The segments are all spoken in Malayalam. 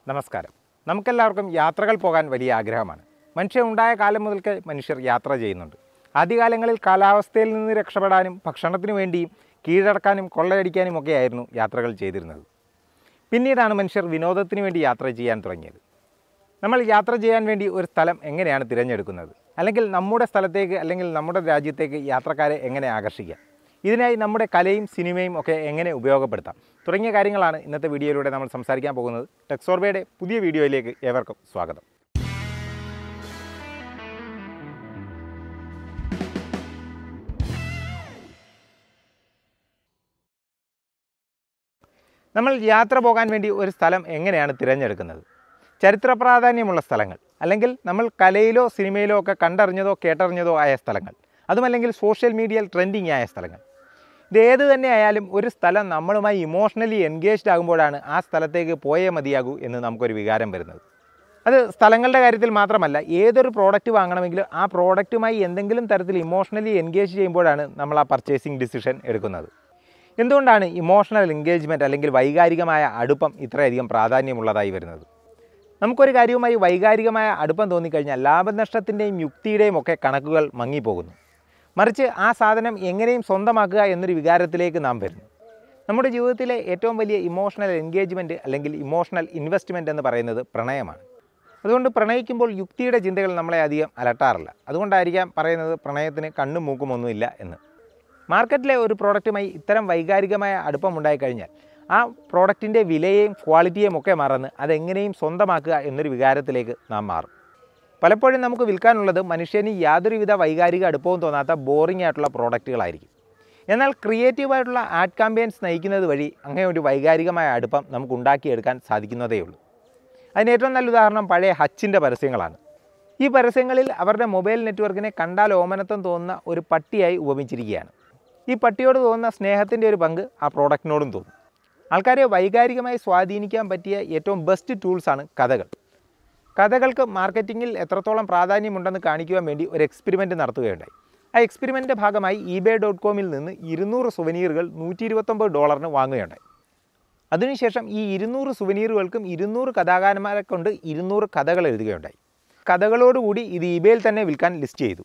നമസ്കാരം നമുക്കെല്ലാവർക്കും യാത്രകൾ പോകാൻ വലിയ ആഗ്രഹമാണ് മനുഷ്യൻ ഉണ്ടായ കാലം മുതൽക്ക് മനുഷ്യർ യാത്ര ചെയ്യുന്നുണ്ട് ആദ്യകാലങ്ങളിൽ കാലാവസ്ഥയിൽ നിന്ന് രക്ഷപ്പെടാനും ഭക്ഷണത്തിനു വേണ്ടിയും കീഴടക്കാനും കൊള്ളയടിക്കാനും ഒക്കെയായിരുന്നു യാത്രകൾ ചെയ്തിരുന്നത് പിന്നീടാണ് മനുഷ്യർ വിനോദത്തിന് വേണ്ടി യാത്ര ചെയ്യാൻ തുടങ്ങിയത് നമ്മൾ യാത്ര ചെയ്യാൻ വേണ്ടി ഒരു സ്ഥലം എങ്ങനെയാണ് തിരഞ്ഞെടുക്കുന്നത് അല്ലെങ്കിൽ നമ്മുടെ സ്ഥലത്തേക്ക് അല്ലെങ്കിൽ നമ്മുടെ രാജ്യത്തേക്ക് യാത്രക്കാരെ എങ്ങനെ ആകർഷിക്കാം ഇതിനായി നമ്മുടെ കലയും സിനിമയും ഒക്കെ എങ്ങനെ ഉപയോഗപ്പെടുത്താം തുടങ്ങിയ കാര്യങ്ങളാണ് ഇന്നത്തെ വീഡിയോയിലൂടെ നമ്മൾ സംസാരിക്കാൻ പോകുന്നത് ടെക്സോർബയുടെ പുതിയ വീഡിയോയിലേക്ക് ഏവർക്കും സ്വാഗതം നമ്മൾ യാത്ര പോകാൻ വേണ്ടി ഒരു സ്ഥലം എങ്ങനെയാണ് തിരഞ്ഞെടുക്കുന്നത് ചരിത്ര പ്രാധാന്യമുള്ള സ്ഥലങ്ങൾ അല്ലെങ്കിൽ നമ്മൾ കലയിലോ സിനിമയിലോ ഒക്കെ കണ്ടറിഞ്ഞതോ കേട്ടറിഞ്ഞതോ ആയ സ്ഥലങ്ങൾ അതുമല്ലെങ്കിൽ സോഷ്യൽ മീഡിയയിൽ ട്രെൻഡിങ് ആയ സ്ഥലങ്ങൾ ഇത് ഏത് തന്നെ ആയാലും ഒരു സ്ഥലം നമ്മളുമായി ഇമോഷണലി എൻഗേജ്ഡ് ആകുമ്പോഴാണ് ആ സ്ഥലത്തേക്ക് പോയേ മതിയാകൂ എന്ന് നമുക്കൊരു വികാരം വരുന്നത് അത് സ്ഥലങ്ങളുടെ കാര്യത്തിൽ മാത്രമല്ല ഏതൊരു പ്രോഡക്റ്റ് വാങ്ങണമെങ്കിലും ആ പ്രോഡക്റ്റുമായി എന്തെങ്കിലും തരത്തിൽ ഇമോഷണലി എൻഗേജ് ചെയ്യുമ്പോഴാണ് നമ്മൾ ആ പർച്ചേസിങ് ഡിസിഷൻ എടുക്കുന്നത് എന്തുകൊണ്ടാണ് ഇമോഷണൽ എൻഗേജ്മെൻറ്റ് അല്ലെങ്കിൽ വൈകാരികമായ അടുപ്പം ഇത്രയധികം പ്രാധാന്യമുള്ളതായി വരുന്നത് നമുക്കൊരു കാര്യവുമായി വൈകാരികമായ അടുപ്പം തോന്നിക്കഴിഞ്ഞാൽ ലാഭനഷ്ടത്തിൻ്റെയും യുക്തിയുടെയും ഒക്കെ കണക്കുകൾ മങ്ങിപ്പോകുന്നു മറിച്ച് ആ സാധനം എങ്ങനെയും സ്വന്തമാക്കുക എന്നൊരു വികാരത്തിലേക്ക് നാം വരുന്നു നമ്മുടെ ജീവിതത്തിലെ ഏറ്റവും വലിയ ഇമോഷണൽ എൻഗേജ്മെൻറ്റ് അല്ലെങ്കിൽ ഇമോഷണൽ ഇൻവെസ്റ്റ്മെൻറ്റ് എന്ന് പറയുന്നത് പ്രണയമാണ് അതുകൊണ്ട് പ്രണയിക്കുമ്പോൾ യുക്തിയുടെ ചിന്തകൾ നമ്മളെ അധികം അലട്ടാറില്ല അതുകൊണ്ടായിരിക്കാം പറയുന്നത് പ്രണയത്തിന് കണ്ണും മൂക്കും ഒന്നുമില്ല എന്ന് മാർക്കറ്റിലെ ഒരു പ്രോഡക്റ്റുമായി ഇത്തരം വൈകാരികമായ അടുപ്പം ഉണ്ടായിക്കഴിഞ്ഞാൽ ആ പ്രോഡക്റ്റിൻ്റെ വിലയെയും ക്വാളിറ്റിയെയും ഒക്കെ മറന്ന് അതെങ്ങനെയും സ്വന്തമാക്കുക എന്നൊരു വികാരത്തിലേക്ക് നാം മാറും പലപ്പോഴും നമുക്ക് വിൽക്കാനുള്ളത് മനുഷ്യന് യാതൊരുവിധ വൈകാരിക അടുപ്പവും തോന്നാത്ത ബോറിംഗ് ആയിട്ടുള്ള പ്രോഡക്റ്റുകളായിരിക്കും എന്നാൽ ക്രിയേറ്റീവായിട്ടുള്ള ആഡ് ക്യാമ്പയിൻസ് നയിക്കുന്നത് വഴി അങ്ങനെ ഒരു വൈകാരികമായ അടുപ്പം നമുക്ക് ഉണ്ടാക്കിയെടുക്കാൻ സാധിക്കുന്നതേ ഉള്ളൂ അതിന് ഏറ്റവും നല്ല ഉദാഹരണം പഴയ ഹച്ചിൻ്റെ പരസ്യങ്ങളാണ് ഈ പരസ്യങ്ങളിൽ അവരുടെ മൊബൈൽ നെറ്റ്വർക്കിനെ കണ്ടാൽ ഓമനത്വം തോന്നുന്ന ഒരു പട്ടിയായി ഉപമിച്ചിരിക്കുകയാണ് ഈ പട്ടിയോട് തോന്നുന്ന സ്നേഹത്തിൻ്റെ ഒരു പങ്ക് ആ പ്രോഡക്റ്റിനോടും തോന്നും ആൾക്കാരെ വൈകാരികമായി സ്വാധീനിക്കാൻ പറ്റിയ ഏറ്റവും ബെസ്റ്റ് ടൂൾസാണ് കഥകൾ കഥകൾക്ക് മാർക്കറ്റിങ്ങിൽ എത്രത്തോളം പ്രാധാന്യമുണ്ടെന്ന് കാണിക്കുവാൻ വേണ്ടി ഒരു എക്സ്പെരിമെൻ്റ് നടത്തുകയുണ്ടായി ആ എക്സ്പെരിമെൻ്റിൻ്റെ ഭാഗമായി ഇബേ ഡോട്ട് കോമിൽ നിന്ന് ഇരുന്നൂറ് സുവനീറുകൾ നൂറ്റി ഇരുപത്തൊമ്പത് ഡോളറിന് വാങ്ങുകയുണ്ടായി അതിനുശേഷം ഈ ഇരുന്നൂറ് സുവനീറുകൾക്കും ഇരുന്നൂറ് കഥാകാരന്മാരെ കൊണ്ട് ഇരുന്നൂറ് കഥകൾ എഴുതുകയുണ്ടായി കഥകളോടുകൂടി ഇത് ഇബേയിൽ തന്നെ വിൽക്കാൻ ലിസ്റ്റ് ചെയ്തു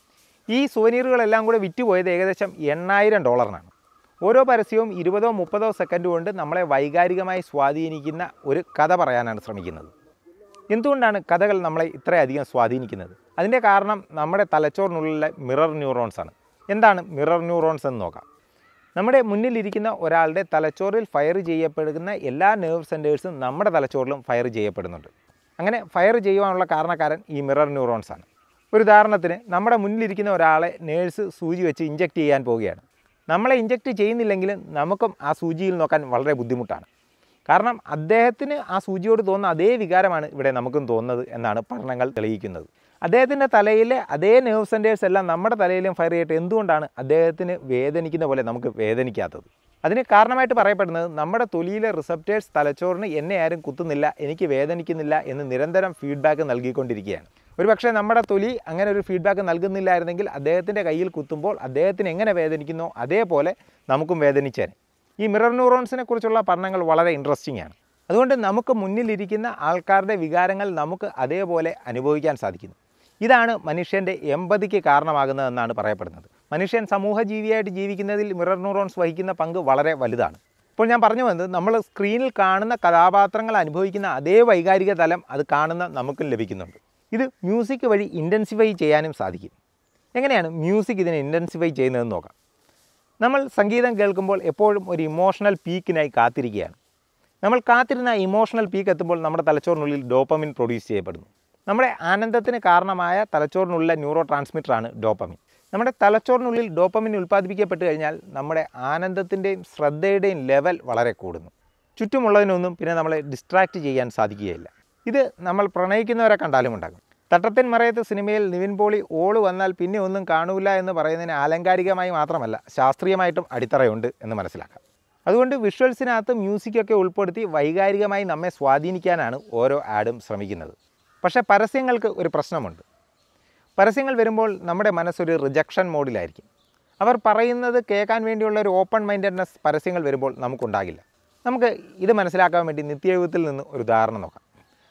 ഈ സുവനീറുകളെല്ലാം കൂടെ വിറ്റുപോയത് ഏകദേശം എണ്ണായിരം ഡോളറിനാണ് ഓരോ പരസ്യവും ഇരുപതോ മുപ്പതോ സെക്കൻഡ് കൊണ്ട് നമ്മളെ വൈകാരികമായി സ്വാധീനിക്കുന്ന ഒരു കഥ പറയാനാണ് ശ്രമിക്കുന്നത് എന്തുകൊണ്ടാണ് കഥകൾ നമ്മളെ ഇത്രയധികം സ്വാധീനിക്കുന്നത് അതിൻ്റെ കാരണം നമ്മുടെ തലച്ചോറിനുള്ളിലെ മിറർ ന്യൂറോൺസ് ആണ് എന്താണ് മിറർ ന്യൂറോൺസ് എന്ന് നോക്കാം നമ്മുടെ മുന്നിലിരിക്കുന്ന ഒരാളുടെ തലച്ചോറിൽ ഫയർ ചെയ്യപ്പെടുന്ന എല്ലാ നെർവ് സെൻറ്റേഴ്സും നമ്മുടെ തലച്ചോറിലും ഫയർ ചെയ്യപ്പെടുന്നുണ്ട് അങ്ങനെ ഫയർ ചെയ്യുവാനുള്ള കാരണക്കാരൻ ഈ മിറർ ന്യൂറോൺസ് ആണ് ഒരു ഉദാഹരണത്തിന് നമ്മുടെ മുന്നിലിരിക്കുന്ന ഒരാളെ നേഴ്സ് സൂചി വെച്ച് ഇഞ്ചെക്ട് ചെയ്യാൻ പോവുകയാണ് നമ്മളെ ഇഞ്ചെക്ട് ചെയ്യുന്നില്ലെങ്കിലും നമുക്കും ആ സൂചിയിൽ നോക്കാൻ വളരെ ബുദ്ധിമുട്ടാണ് കാരണം അദ്ദേഹത്തിന് ആ സൂചിയോട് തോന്നുന്ന അതേ വികാരമാണ് ഇവിടെ നമുക്കും തോന്നുന്നത് എന്നാണ് പഠനങ്ങൾ തെളിയിക്കുന്നത് അദ്ദേഹത്തിൻ്റെ തലയിലെ അതേ നെർവ് സെൻറ്റേഴ്സ് എല്ലാം നമ്മുടെ തലയിലും ഫയർ ചെയ്തിട്ട് എന്തുകൊണ്ടാണ് അദ്ദേഹത്തിന് വേദനിക്കുന്ന പോലെ നമുക്ക് വേദനിക്കാത്തത് അതിന് കാരണമായിട്ട് പറയപ്പെടുന്നത് നമ്മുടെ തൊലിയിലെ റിസപ്റ്റേഴ്സ് തലച്ചോറിന് എന്നെ ആരും കുത്തുന്നില്ല എനിക്ക് വേദനിക്കുന്നില്ല എന്ന് നിരന്തരം ഫീഡ്ബാക്ക് നൽകിക്കൊണ്ടിരിക്കുകയാണ് ഒരുപക്ഷെ നമ്മുടെ തൊലി അങ്ങനെ ഒരു ഫീഡ്ബാക്ക് നൽകുന്നില്ലായിരുന്നെങ്കിൽ അദ്ദേഹത്തിൻ്റെ കയ്യിൽ കുത്തുമ്പോൾ അദ്ദേഹത്തിന് എങ്ങനെ വേദനിക്കുന്നോ അതേപോലെ നമുക്കും വേദനിച്ചേനെ ഈ മിറർ ന്യൂറോൺസിനെ കുറിച്ചുള്ള പഠനങ്ങൾ വളരെ ഇൻട്രസ്റ്റിംഗ് ആണ് അതുകൊണ്ട് നമുക്ക് മുന്നിലിരിക്കുന്ന ആൾക്കാരുടെ വികാരങ്ങൾ നമുക്ക് അതേപോലെ അനുഭവിക്കാൻ സാധിക്കുന്നു ഇതാണ് മനുഷ്യൻ്റെ എമ്പതിക്ക് കാരണമാകുന്നതെന്നാണ് പറയപ്പെടുന്നത് മനുഷ്യൻ സമൂഹജീവിയായിട്ട് ജീവിക്കുന്നതിൽ മിറർ ന്യൂറോൺസ് വഹിക്കുന്ന പങ്ക് വളരെ വലുതാണ് ഇപ്പോൾ ഞാൻ പറഞ്ഞു വന്നത് നമ്മൾ സ്ക്രീനിൽ കാണുന്ന കഥാപാത്രങ്ങൾ അനുഭവിക്കുന്ന അതേ വൈകാരിക തലം അത് കാണുന്ന നമുക്കും ലഭിക്കുന്നുണ്ട് ഇത് മ്യൂസിക് വഴി ഇൻറ്റൻസിഫൈ ചെയ്യാനും സാധിക്കും എങ്ങനെയാണ് മ്യൂസിക് ഇതിനെ ഇൻറ്റൻസിഫൈ ചെയ്യുന്നതെന്ന് നോക്കാം നമ്മൾ സംഗീതം കേൾക്കുമ്പോൾ എപ്പോഴും ഒരു ഇമോഷണൽ പീക്കിനായി കാത്തിരിക്കുകയാണ് നമ്മൾ കാത്തിരുന്ന ഇമോഷണൽ പീക്ക് എത്തുമ്പോൾ നമ്മുടെ തലച്ചോറിനുള്ളിൽ ഡോപ്പമിൻ പ്രൊഡ്യൂസ് ചെയ്യപ്പെടുന്നു നമ്മുടെ ആനന്ദത്തിന് കാരണമായ തലച്ചോറിനുള്ള ന്യൂറോ ട്രാൻസ്മിറ്ററാണ് ഡോപ്പമിൻ നമ്മുടെ തലച്ചോറിനുള്ളിൽ ഡോപ്പമിൻ ഉൽപ്പാദിപ്പിക്കപ്പെട്ട് കഴിഞ്ഞാൽ നമ്മുടെ ആനന്ദത്തിൻ്റെയും ശ്രദ്ധയുടെയും ലെവൽ വളരെ കൂടുന്നു ചുറ്റുമുള്ളതിനൊന്നും പിന്നെ നമ്മളെ ഡിസ്ട്രാക്റ്റ് ചെയ്യാൻ സാധിക്കുകയില്ല ഇത് നമ്മൾ പ്രണയിക്കുന്നവരെ കണ്ടാലും ഉണ്ടാകും തട്ടത്തിൻ മറയത്ത് സിനിമയിൽ നിവിൻ പോളി ഓള് വന്നാൽ പിന്നെ ഒന്നും കാണൂല എന്ന് പറയുന്നതിന് ആലങ്കാരികമായി മാത്രമല്ല ശാസ്ത്രീയമായിട്ടും അടിത്തറയുണ്ട് എന്ന് മനസ്സിലാക്കാം അതുകൊണ്ട് വിഷ്വൽസിനകത്ത് മ്യൂസിക്കൊക്കെ ഉൾപ്പെടുത്തി വൈകാരികമായി നമ്മെ സ്വാധീനിക്കാനാണ് ഓരോ ആഡും ശ്രമിക്കുന്നത് പക്ഷേ പരസ്യങ്ങൾക്ക് ഒരു പ്രശ്നമുണ്ട് പരസ്യങ്ങൾ വരുമ്പോൾ നമ്മുടെ മനസ്സൊരു റിജക്ഷൻ മോഡിലായിരിക്കും അവർ പറയുന്നത് കേൾക്കാൻ വേണ്ടിയുള്ള ഒരു ഓപ്പൺ മൈൻഡഡ്നെസ് പരസ്യങ്ങൾ വരുമ്പോൾ നമുക്കുണ്ടാകില്ല നമുക്ക് ഇത് മനസ്സിലാക്കാൻ വേണ്ടി നിത്യജീവിതത്തിൽ നിന്ന് ഒരു ഉദാഹരണം നോക്കാം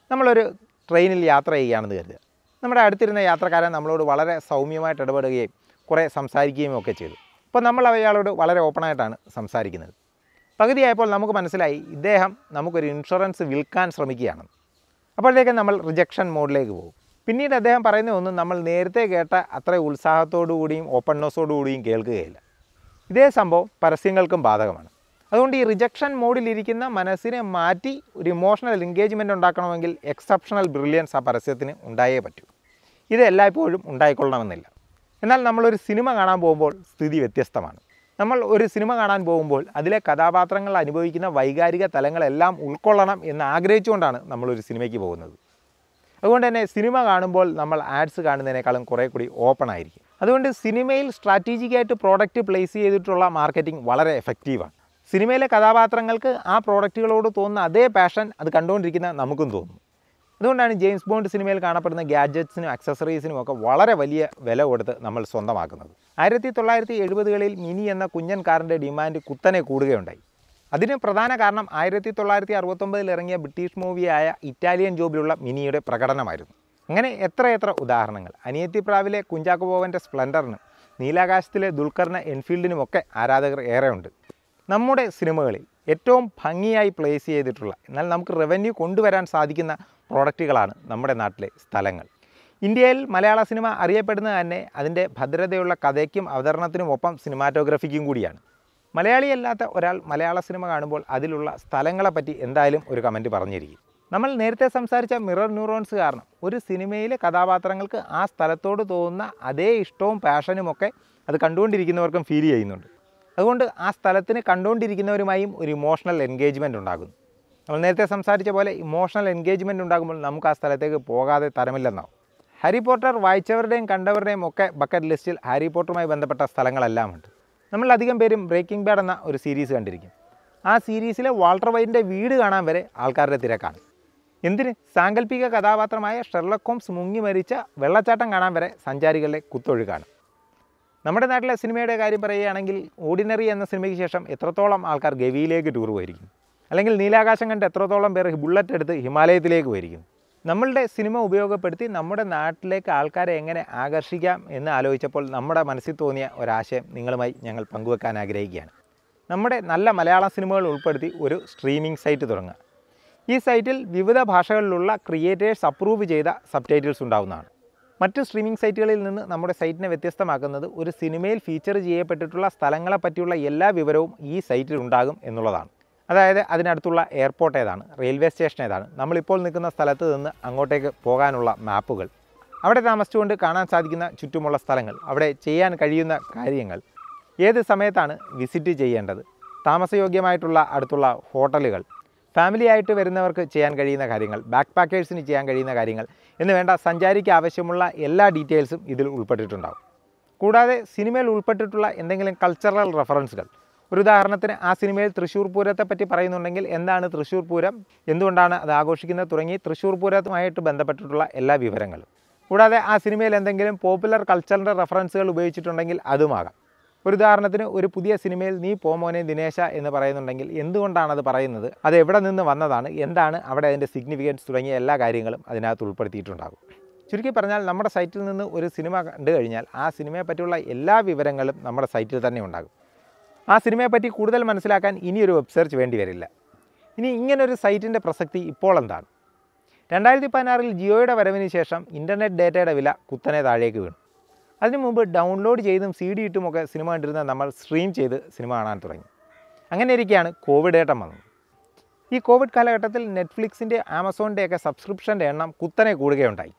നമ്മളൊരു ട്രെയിനിൽ യാത്ര ചെയ്യുകയാണെന്ന് കരുതുക നമ്മുടെ അടുത്തിരുന്ന യാത്രക്കാരൻ നമ്മളോട് വളരെ സൗമ്യമായിട്ട് ഇടപെടുകയും കുറേ സംസാരിക്കുകയും ഒക്കെ ചെയ്തു അപ്പോൾ നമ്മൾ അയാളോട് വളരെ ഓപ്പണായിട്ടാണ് സംസാരിക്കുന്നത് പകുതിയായപ്പോൾ നമുക്ക് മനസ്സിലായി ഇദ്ദേഹം നമുക്കൊരു ഇൻഷുറൻസ് വിൽക്കാൻ ശ്രമിക്കുകയാണെന്ന് അപ്പോഴത്തേക്കും നമ്മൾ റിജക്ഷൻ മോഡിലേക്ക് പോകും പിന്നീട് അദ്ദേഹം പറയുന്ന ഒന്നും നമ്മൾ നേരത്തെ കേട്ട അത്ര ഉത്സാഹത്തോടു കൂടിയും ഓപ്പൺനെസ്സോടു കൂടിയും കേൾക്കുകയില്ല ഇതേ സംഭവം പരസ്യങ്ങൾക്കും ബാധകമാണ് അതുകൊണ്ട് ഈ റിജക്ഷൻ മോഡിലിരിക്കുന്ന മനസ്സിനെ മാറ്റി ഒരു ഇമോഷണൽ എൻഗേജ്മെൻറ്റ് ഉണ്ടാക്കണമെങ്കിൽ എക്സെപ്ഷണൽ ബ്രില്യൻസ് ആ പരസ്യത്തിന് ഉണ്ടായേ പറ്റൂ ഇത് എല്ലായ്പ്പോഴും ഉണ്ടായിക്കൊള്ളണമെന്നില്ല എന്നാൽ നമ്മളൊരു സിനിമ കാണാൻ പോകുമ്പോൾ സ്ഥിതി വ്യത്യസ്തമാണ് നമ്മൾ ഒരു സിനിമ കാണാൻ പോകുമ്പോൾ അതിലെ കഥാപാത്രങ്ങൾ അനുഭവിക്കുന്ന വൈകാരിക തലങ്ങളെല്ലാം ഉൾക്കൊള്ളണം എന്ന് ആഗ്രഹിച്ചുകൊണ്ടാണ് നമ്മളൊരു സിനിമയ്ക്ക് പോകുന്നത് അതുകൊണ്ട് തന്നെ സിനിമ കാണുമ്പോൾ നമ്മൾ ആഡ്സ് കാണുന്നതിനേക്കാളും കുറേ കൂടി ഓപ്പൺ ആയിരിക്കും അതുകൊണ്ട് സിനിമയിൽ സ്ട്രാറ്റജിക്കായിട്ട് പ്രോഡക്റ്റ് പ്ലേസ് ചെയ്തിട്ടുള്ള മാർക്കറ്റിംഗ് വളരെ എഫക്റ്റീവാണ് സിനിമയിലെ കഥാപാത്രങ്ങൾക്ക് ആ പ്രോഡക്റ്റുകളോട് തോന്നുന്ന അതേ പാഷൻ അത് കണ്ടുകൊണ്ടിരിക്കുന്ന നമുക്കും തോന്നും അതുകൊണ്ടാണ് ജെയിംസ് ബോണ്ട് സിനിമയിൽ കാണപ്പെടുന്ന ഗാഡ്ജറ്റ്സിനും അക്സസറീസിനും ഒക്കെ വളരെ വലിയ വില കൊടുത്ത് നമ്മൾ സ്വന്തമാക്കുന്നത് ആയിരത്തി തൊള്ളായിരത്തി എഴുപതുകളിൽ മിനി എന്ന കുഞ്ഞൻ കാറിൻ്റെ ഡിമാൻഡ് കുത്തനെ കൂടുകയുണ്ടായി അതിന് പ്രധാന കാരണം ആയിരത്തി തൊള്ളായിരത്തി അറുപത്തൊമ്പതിൽ ഇറങ്ങിയ ബ്രിട്ടീഷ് മൂവിയായ ഇറ്റാലിയൻ ജോബിലുള്ള മിനിയുടെ പ്രകടനമായിരുന്നു അങ്ങനെ എത്രയെത്ര ഉദാഹരണങ്ങൾ അനിയത്തിപ്രാവിലെ കുഞ്ചാക്കോ ബോവൻ്റെ സ്പ്ലെൻഡറിനും നീലാകാശത്തിലെ ദുൽഖറിന് എൻഫീൽഡിനുമൊക്കെ ആരാധകർ ഏറെയുണ്ട് നമ്മുടെ സിനിമകളിൽ ഏറ്റവും ഭംഗിയായി പ്ലേസ് ചെയ്തിട്ടുള്ള എന്നാൽ നമുക്ക് റവന്യൂ കൊണ്ടുവരാൻ സാധിക്കുന്ന പ്രോഡക്റ്റുകളാണ് നമ്മുടെ നാട്ടിലെ സ്ഥലങ്ങൾ ഇന്ത്യയിൽ മലയാള സിനിമ അറിയപ്പെടുന്നത് തന്നെ അതിൻ്റെ ഭദ്രതയുള്ള കഥയ്ക്കും അവതരണത്തിനും ഒപ്പം സിനിമാറ്റോഗ്രഫിക്കും കൂടിയാണ് മലയാളിയല്ലാത്ത ഒരാൾ മലയാള സിനിമ കാണുമ്പോൾ അതിലുള്ള സ്ഥലങ്ങളെപ്പറ്റി എന്തായാലും ഒരു കമൻറ്റ് പറഞ്ഞിരിക്കും നമ്മൾ നേരത്തെ സംസാരിച്ച മിറർ ന്യൂറോൺസ് കാരണം ഒരു സിനിമയിലെ കഥാപാത്രങ്ങൾക്ക് ആ സ്ഥലത്തോട് തോന്നുന്ന അതേ ഇഷ്ടവും പാഷനും ഒക്കെ അത് കണ്ടുകൊണ്ടിരിക്കുന്നവർക്കും ഫീൽ ചെയ്യുന്നുണ്ട് അതുകൊണ്ട് ആ സ്ഥലത്തിന് കണ്ടുകൊണ്ടിരിക്കുന്നവരുമായും ഒരു ഇമോഷണൽ എൻഗേജ്മെൻ്റ് ഉണ്ടാകുന്നു നമ്മൾ നേരത്തെ സംസാരിച്ച പോലെ ഇമോഷണൽ എൻഗേജ്മെൻ്റ് ഉണ്ടാകുമ്പോൾ നമുക്ക് ആ സ്ഥലത്തേക്ക് പോകാതെ തരമില്ലെന്നാവും ഹാരി പോട്ടർ വായിച്ചവരുടെയും കണ്ടവരുടെയും ഒക്കെ ബക്കറ്റ് ലിസ്റ്റിൽ ഹാരി പോട്ടറുമായി ബന്ധപ്പെട്ട സ്ഥലങ്ങളെല്ലാം ഉണ്ട് നമ്മൾ അധികം പേരും ബ്രേക്കിംഗ് ബാഡ് എന്ന ഒരു സീരീസ് കണ്ടിരിക്കും ആ സീരീസിലെ വാൾട്ടർ വൈറ്റിൻ്റെ വീട് കാണാൻ വരെ ആൾക്കാരുടെ തിരക്കാണ് എന്തിന് സാങ്കല്പിക കഥാപാത്രമായ ഷെർലക് ഹോംസ് മുങ്ങി മരിച്ച വെള്ളച്ചാട്ടം കാണാൻ വരെ സഞ്ചാരികളുടെ കുത്തൊഴുക്കാണ് നമ്മുടെ നാട്ടിലെ സിനിമയുടെ കാര്യം പറയുകയാണെങ്കിൽ ഓർഡിനറി എന്ന സിനിമയ്ക്ക് ശേഷം എത്രത്തോളം ആൾക്കാർ ഗവിയിലേക്ക് ടൂർ പോയിരിക്കും അല്ലെങ്കിൽ നീലാകാശം കണ്ട് എത്രത്തോളം പേർ ബുള്ളറ്റ് എടുത്ത് ഹിമാലയത്തിലേക്ക് പോയിരിക്കും നമ്മളുടെ സിനിമ ഉപയോഗപ്പെടുത്തി നമ്മുടെ നാട്ടിലേക്ക് ആൾക്കാരെ എങ്ങനെ ആകർഷിക്കാം എന്ന് ആലോചിച്ചപ്പോൾ നമ്മുടെ മനസ്സിൽ തോന്നിയ ഒരാശയം നിങ്ങളുമായി ഞങ്ങൾ പങ്കുവെക്കാൻ ആഗ്രഹിക്കുകയാണ് നമ്മുടെ നല്ല മലയാളം സിനിമകൾ ഉൾപ്പെടുത്തി ഒരു സ്ട്രീമിംഗ് സൈറ്റ് തുടങ്ങുക ഈ സൈറ്റിൽ വിവിധ ഭാഷകളിലുള്ള ക്രിയേറ്റേഴ്സ് അപ്രൂവ് ചെയ്ത സബ് ടൈറ്റിൽസ് ഉണ്ടാവുന്നതാണ് മറ്റ് സ്ട്രീമിംഗ് സൈറ്റുകളിൽ നിന്ന് നമ്മുടെ സൈറ്റിനെ വ്യത്യസ്തമാക്കുന്നത് ഒരു സിനിമയിൽ ഫീച്ചർ ചെയ്യപ്പെട്ടിട്ടുള്ള സ്ഥലങ്ങളെ പറ്റിയുള്ള എല്ലാ വിവരവും ഈ സൈറ്റിൽ ഉണ്ടാകും എന്നുള്ളതാണ് അതായത് അതിനടുത്തുള്ള എയർപോർട്ട് ഏതാണ് റെയിൽവേ സ്റ്റേഷൻ ഏതാണ് നമ്മളിപ്പോൾ നിൽക്കുന്ന സ്ഥലത്ത് നിന്ന് അങ്ങോട്ടേക്ക് പോകാനുള്ള മാപ്പുകൾ അവിടെ താമസിച്ചുകൊണ്ട് കാണാൻ സാധിക്കുന്ന ചുറ്റുമുള്ള സ്ഥലങ്ങൾ അവിടെ ചെയ്യാൻ കഴിയുന്ന കാര്യങ്ങൾ ഏത് സമയത്താണ് വിസിറ്റ് ചെയ്യേണ്ടത് താമസയോഗ്യമായിട്ടുള്ള അടുത്തുള്ള ഹോട്ടലുകൾ ഫാമിലി ആയിട്ട് വരുന്നവർക്ക് ചെയ്യാൻ കഴിയുന്ന കാര്യങ്ങൾ ബാക്ക് പാക്കേഴ്സിന് ചെയ്യാൻ കഴിയുന്ന കാര്യങ്ങൾ എന്ന് വേണ്ട സഞ്ചാരിക്ക് ആവശ്യമുള്ള എല്ലാ ഡീറ്റെയിൽസും ഇതിൽ ഉൾപ്പെട്ടിട്ടുണ്ടാവും കൂടാതെ സിനിമയിൽ ഉൾപ്പെട്ടിട്ടുള്ള എന്തെങ്കിലും കൾച്ചറൽ റെഫറൻസുകൾ ഒരു ഉദാഹരണത്തിന് ആ സിനിമയിൽ തൃശ്ശൂർ പൂരത്തെ പറ്റി പറയുന്നുണ്ടെങ്കിൽ എന്താണ് തൃശ്ശൂർ പൂരം എന്തുകൊണ്ടാണ് അത് ആഘോഷിക്കുന്നത് തുടങ്ങി തൃശ്ശൂർ പൂരവുമായിട്ട് ബന്ധപ്പെട്ടിട്ടുള്ള എല്ലാ വിവരങ്ങളും കൂടാതെ ആ സിനിമയിൽ എന്തെങ്കിലും പോപ്പുലർ കൾച്ചറിൻ്റെ റെഫറൻസുകൾ ഉപയോഗിച്ചിട്ടുണ്ടെങ്കിൽ അതുമാകാം ഒരു ഉദാഹരണത്തിന് ഒരു പുതിയ സിനിമയിൽ നീ പോമോനെ ദിനേശ എന്ന് പറയുന്നുണ്ടെങ്കിൽ എന്തുകൊണ്ടാണ് അത് പറയുന്നത് അത് എവിടെ നിന്ന് വന്നതാണ് എന്താണ് അവിടെ അതിൻ്റെ സിഗ്നിഫിക്കൻസ് തുടങ്ങിയ എല്ലാ കാര്യങ്ങളും അതിനകത്ത് ഉൾപ്പെടുത്തിയിട്ടുണ്ടാകും ചുരുക്കി പറഞ്ഞാൽ നമ്മുടെ സൈറ്റിൽ നിന്ന് ഒരു സിനിമ കണ്ടു കഴിഞ്ഞാൽ ആ സിനിമയെ പറ്റിയുള്ള എല്ലാ വിവരങ്ങളും നമ്മുടെ സൈറ്റിൽ തന്നെ ഉണ്ടാകും ആ സിനിമയെപ്പറ്റി കൂടുതൽ മനസ്സിലാക്കാൻ ഇനിയൊരു വെബ് സെർച്ച് വേണ്ടി വരില്ല ഇനി ഇങ്ങനൊരു സൈറ്റിൻ്റെ പ്രസക്തി ഇപ്പോൾ എന്താണ് രണ്ടായിരത്തി പതിനാറിൽ ജിയോയുടെ വരവിന് ശേഷം ഇൻ്റർനെറ്റ് ഡേറ്റയുടെ വില കുത്തനെ താഴേക്ക് വീണു അതിനു മുമ്പ് ഡൗൺലോഡ് ചെയ്തും സി ഡി ഇട്ടുമൊക്കെ സിനിമ കണ്ടിരുന്ന നമ്മൾ സ്ട്രീം ചെയ്ത് സിനിമ കാണാൻ തുടങ്ങി അങ്ങനെ ഇരിക്കെയാണ് കോവിഡ് ഏട്ടം വന്നത് ഈ കോവിഡ് കാലഘട്ടത്തിൽ നെറ്റ്ഫ്ലിക്സിൻ്റെ ആമസോണിൻ്റെയൊക്കെ സബ്സ്ക്രിപ്ഷൻ്റെ എണ്ണം കുത്തനെ കൂടുകയുണ്ടായി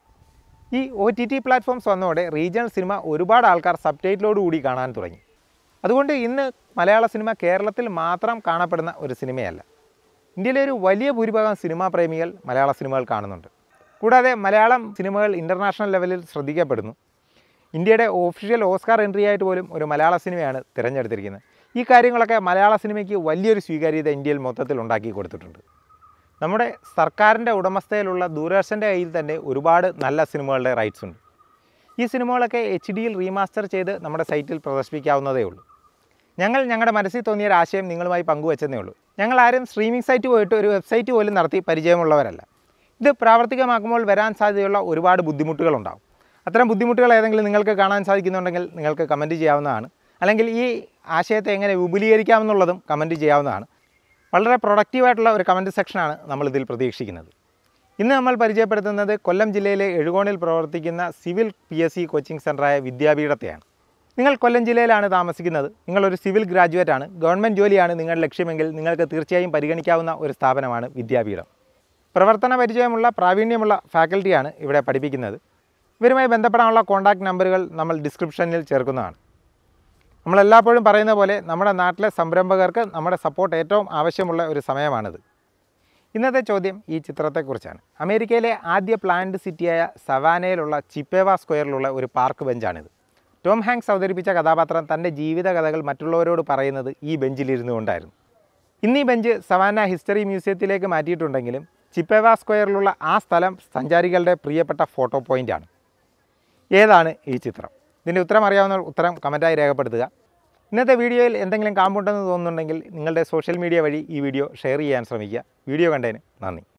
ഈ ഒ ടി ടി പ്ലാറ്റ്ഫോംസ് വന്നതോടെ റീജിയണൽ സിനിമ ഒരുപാട് ആൾക്കാർ സബ് ടൈറ്റിലോട് കൂടി കാണാൻ തുടങ്ങി അതുകൊണ്ട് ഇന്ന് മലയാള സിനിമ കേരളത്തിൽ മാത്രം കാണപ്പെടുന്ന ഒരു സിനിമയല്ല ഇന്ത്യയിലെ ഒരു വലിയ ഭൂരിഭാഗം സിനിമാ പ്രേമികൾ മലയാള സിനിമകൾ കാണുന്നുണ്ട് കൂടാതെ മലയാളം സിനിമകൾ ഇൻ്റർനാഷണൽ ലെവലിൽ ശ്രദ്ധിക്കപ്പെടുന്നു ഇന്ത്യയുടെ ഒഫീഷ്യൽ ഓസ്കാർ എൻട്രി ആയിട്ട് പോലും ഒരു മലയാള സിനിമയാണ് തിരഞ്ഞെടുത്തിരിക്കുന്നത് ഈ കാര്യങ്ങളൊക്കെ മലയാള സിനിമയ്ക്ക് വലിയൊരു സ്വീകാര്യത ഇന്ത്യയിൽ മൊത്തത്തിൽ ഉണ്ടാക്കി കൊടുത്തിട്ടുണ്ട് നമ്മുടെ സർക്കാരിൻ്റെ ഉടമസ്ഥയിലുള്ള ദൂരദർശൻ്റെ കയ്യിൽ തന്നെ ഒരുപാട് നല്ല സിനിമകളുടെ റൈറ്റ്സ് ഉണ്ട് ഈ സിനിമകളൊക്കെ എച്ച് ഡിയിൽ റീമാസ്റ്റർ ചെയ്ത് നമ്മുടെ സൈറ്റിൽ പ്രദർശിപ്പിക്കാവുന്നതേ ഉള്ളൂ ഞങ്ങൾ ഞങ്ങളുടെ മനസ്സിൽ തോന്നിയ ഒരു ആശയം നിങ്ങളുമായി പങ്കുവച്ചതേ ഉള്ളൂ ഞങ്ങൾ ആരും സ്ട്രീമിംഗ് സൈറ്റ് പോയിട്ട് ഒരു വെബ്സൈറ്റ് പോലും നടത്തി പരിചയമുള്ളവരല്ല ഇത് പ്രാവർത്തികമാക്കുമ്പോൾ വരാൻ സാധ്യതയുള്ള ഒരുപാട് ബുദ്ധിമുട്ടുകളുണ്ടാകും അത്തരം ബുദ്ധിമുട്ടുകൾ ഏതെങ്കിലും നിങ്ങൾക്ക് കാണാൻ സാധിക്കുന്നുണ്ടെങ്കിൽ നിങ്ങൾക്ക് കമൻറ്റ് ചെയ്യാവുന്നതാണ് അല്ലെങ്കിൽ ഈ ആശയത്തെ എങ്ങനെ വിപുലീകരിക്കാമെന്നുള്ളതും കമൻറ്റ് ചെയ്യാവുന്നതാണ് വളരെ പ്രൊഡക്റ്റീവായിട്ടുള്ള ഒരു കമൻറ്റ് സെക്ഷനാണ് നമ്മളിതിൽ പ്രതീക്ഷിക്കുന്നത് ഇന്ന് നമ്മൾ പരിചയപ്പെടുത്തുന്നത് കൊല്ലം ജില്ലയിലെ എഴുകോണിൽ പ്രവർത്തിക്കുന്ന civil P S C coaching സെൻ്ററായ വിദ്യാപീഠത്തെയാണ് നിങ്ങൾ കൊല്ലം ജില്ലയിലാണ് താമസിക്കുന്നത് നിങ്ങളൊരു സിവിൽ ഗ്രാജുവേറ്റ് ആണ് ഗവൺമെൻറ് ജോലിയാണ് നിങ്ങളുടെ ലക്ഷ്യമെങ്കിൽ നിങ്ങൾക്ക് തീർച്ചയായും പരിഗണിക്കാവുന്ന ഒരു സ്ഥാപനമാണ് വിദ്യാപീഠം പ്രവർത്തന പരിചയമുള്ള പ്രാവീണ്യമുള്ള ഫാക്കൽറ്റിയാണ് ഇവിടെ പഠിപ്പിക്കുന്നത് ഇവരുമായി ബന്ധപ്പെടാനുള്ള കോൺടാക്റ്റ് നമ്പറുകൾ നമ്മൾ ഡിസ്ക്രിപ്ഷനിൽ ചേർക്കുന്നതാണ് നമ്മളെല്ലായ്പ്പോഴും പറയുന്ന പോലെ നമ്മുടെ നാട്ടിലെ സംരംഭകർക്ക് നമ്മുടെ സപ്പോർട്ട് ഏറ്റവും ആവശ്യമുള്ള ഒരു സമയമാണിത് ഇന്നത്തെ ചോദ്യം ഈ ചിത്രത്തെക്കുറിച്ചാണ് അമേരിക്കയിലെ ആദ്യ പ്ലാന്റ് സിറ്റിയായ സവാനയിലുള്ള ചിപ്പേവ സ്ക്വയറിലുള്ള ഒരു പാർക്ക് ബെഞ്ചാണിത് ടോം ഹാങ്ക്സ് അവതരിപ്പിച്ച കഥാപാത്രം തൻ്റെ ജീവിത കഥകൾ മറ്റുള്ളവരോട് പറയുന്നത് ഈ ബെഞ്ചിലിരുന്നു കൊണ്ടായിരുന്നു ഇന്ന് ഈ ബെഞ്ച് സവാന ഹിസ്റ്ററി മ്യൂസിയത്തിലേക്ക് മാറ്റിയിട്ടുണ്ടെങ്കിലും ചിപ്പേവ സ്ക്വയറിലുള്ള ആ സ്ഥലം സഞ്ചാരികളുടെ പ്രിയപ്പെട്ട ഫോട്ടോ പോയിൻ്റാണ് ഏതാണ് ഈ ചിത്രം ഇതിൻ്റെ ഉത്തരം അറിയാവുന്നവർ ഉത്തരം കമൻറ്റായി രേഖപ്പെടുത്തുക ഇന്നത്തെ വീഡിയോയിൽ എന്തെങ്കിലും കാമ്പുണ്ടെന്ന് തോന്നുന്നുണ്ടെങ്കിൽ നിങ്ങളുടെ സോഷ്യൽ മീഡിയ വഴി ഈ വീഡിയോ ഷെയർ ചെയ്യാൻ ശ്രമിക്കുക വീഡിയോ കണ്ടതിന് നന്ദി